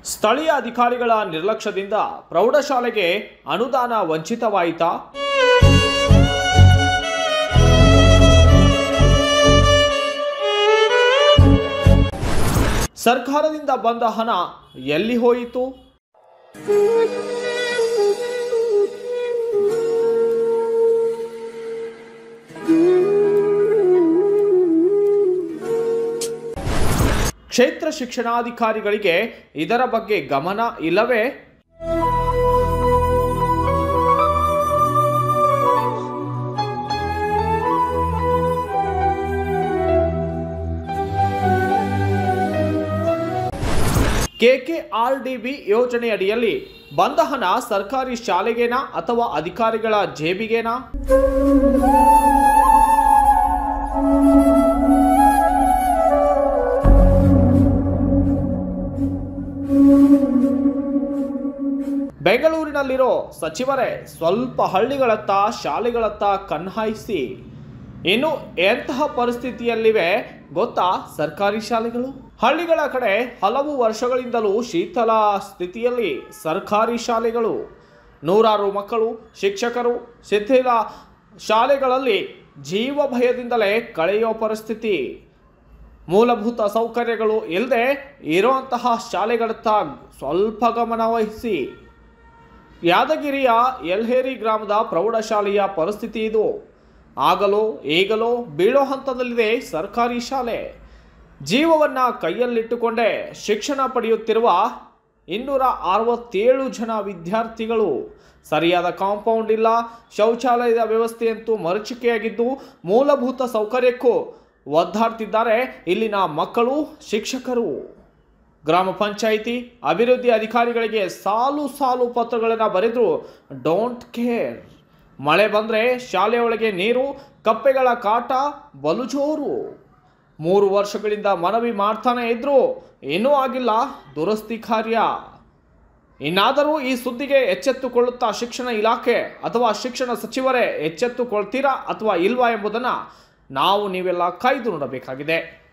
ಸ್ಥಳೀಯ ಅಧಿಕಾರಿಗಳ ನಿರ್ಲಕ್ಷ್ಯದಿಂದ ಪ್ರೌಢಶಾಲೆಗೆ ಅನುದಾನ ವಂಚಿತವಾಯಿತಾ ಸರ್ಕಾರದಿಂದ ಬಂದ ಹಣ ಎಲ್ಲಿ ಹೋಯಿತು ಕ್ಷೇತ್ರ ಶಿಕ್ಷಣಾಧಿಕಾರಿಗಳಿಗೆ ಇದರ ಬಗ್ಗೆ ಗಮನ ಇಲ್ಲವೇ ಕೆಕೆಆರ್ಡಿಬಿ ಯೋಜನೆಯಡಿಯಲ್ಲಿ ಬಂದ ಹಣ ಸರ್ಕಾರಿ ಶಾಲೆಗೇನಾ ಅಥವಾ ಅಧಿಕಾರಿಗಳ ಜೇಬಿಗೇನಾ ಬೆಂಗಳೂರಿನಲ್ಲಿರೋ ಸಚಿವರೇ ಸ್ವಲ್ಪ ಹಳ್ಳಿಗಳತ್ತ ಶಾಲೆಗಳತ್ತ ಕಣ್ಹಾಯಿಸಿ ಇನ್ನು ಎಂತಹ ಪರಿಸ್ಥಿತಿಯಲ್ಲಿವೆ ಗೊತ್ತಾ ಸರ್ಕಾರಿ ಶಾಲೆಗಳು ಹಳ್ಳಿಗಳ ಕಡೆ ಹಲವು ವರ್ಷಗಳಿಂದಲೂ ಶೀತಲ ಸ್ಥಿತಿಯಲ್ಲಿ ಸರ್ಕಾರಿ ಶಾಲೆಗಳು ನೂರಾರು ಮಕ್ಕಳು ಶಿಕ್ಷಕರು ಶಿಥಿಲ ಶಾಲೆಗಳಲ್ಲಿ ಜೀವ ಭಯದಿಂದಲೇ ಕಳೆಯೋ ಪರಿಸ್ಥಿತಿ ಮೂಲಭೂತ ಸೌಕರ್ಯಗಳು ಇಲ್ಲದೆ ಇರುವಂತಹ ಶಾಲೆಗಳತ್ತ ಸ್ವಲ್ಪ ಗಮನ ವಹಿಸಿ ಯಾದಗಿರಿಯ ಎಲ್ಹೇರಿ ಗ್ರಾಮದ ಪ್ರೌಢಶಾಲೆಯ ಪರಿಸ್ಥಿತಿ ಇದು ಆಗಲೋ ಈಗಲೋ ಬೀಳೋ ಹಂತದಲ್ಲಿದೆ ಸರ್ಕಾರಿ ಶಾಲೆ ಜೀವವನ್ನು ಕೈಯಲ್ಲಿಟ್ಟುಕೊಂಡೇ ಶಿಕ್ಷಣ ಪಡೆಯುತ್ತಿರುವ ಇನ್ನೂರ ಅರವತ್ತೇಳು ಜನ ವಿದ್ಯಾರ್ಥಿಗಳು ಸರಿಯಾದ ಕಾಂಪೌಂಡ್ ಇಲ್ಲ ಶೌಚಾಲಯದ ವ್ಯವಸ್ಥೆಯಂತೂ ಮರಚಿಕೆಯಾಗಿದ್ದು ಮೂಲಭೂತ ಸೌಕರ್ಯಕ್ಕೂ ಒದ್ದಾಡ್ತಿದ್ದಾರೆ ಇಲ್ಲಿನ ಮಕ್ಕಳು ಶಿಕ್ಷಕರು ಗ್ರಾಮ ಪಂಚಾಯಿತಿ ಅಭಿವೃದ್ಧಿ ಅಧಿಕಾರಿಗಳಿಗೆ ಸಾಲು ಸಾಲು ಪತ್ರಗಳನ್ನು ಬರೆದ್ರು ಡೋಂಟ್ ಕೇರ್ ಮಳೆ ಬಂದರೆ ಶಾಲೆಯೊಳಗೆ ನೀರು ಕಪ್ಪೆಗಳ ಕಾಟ ಬಲು ಜೋರು ಮೂರು ವರ್ಷಗಳಿಂದ ಮನವಿ ಮಾಡ್ತಾನೆ ಇದ್ರು ಇನ್ನೂ ಆಗಿಲ್ಲ ದುರಸ್ತಿ ಕಾರ್ಯ ಇನ್ನಾದರೂ ಈ ಸುದ್ದಿಗೆ ಎಚ್ಚೆತ್ತುಕೊಳ್ಳುತ್ತಾ ಶಿಕ್ಷಣ ಇಲಾಖೆ ಅಥವಾ ಶಿಕ್ಷಣ ಸಚಿವರೇ ಎಚ್ಚೆತ್ತುಕೊಳ್ತೀರಾ ಅಥವಾ ಇಲ್ವಾ ಎಂಬುದನ್ನು ನಾವು ನೀವೆಲ್ಲ ಕಾಯ್ದು ನೋಡಬೇಕಾಗಿದೆ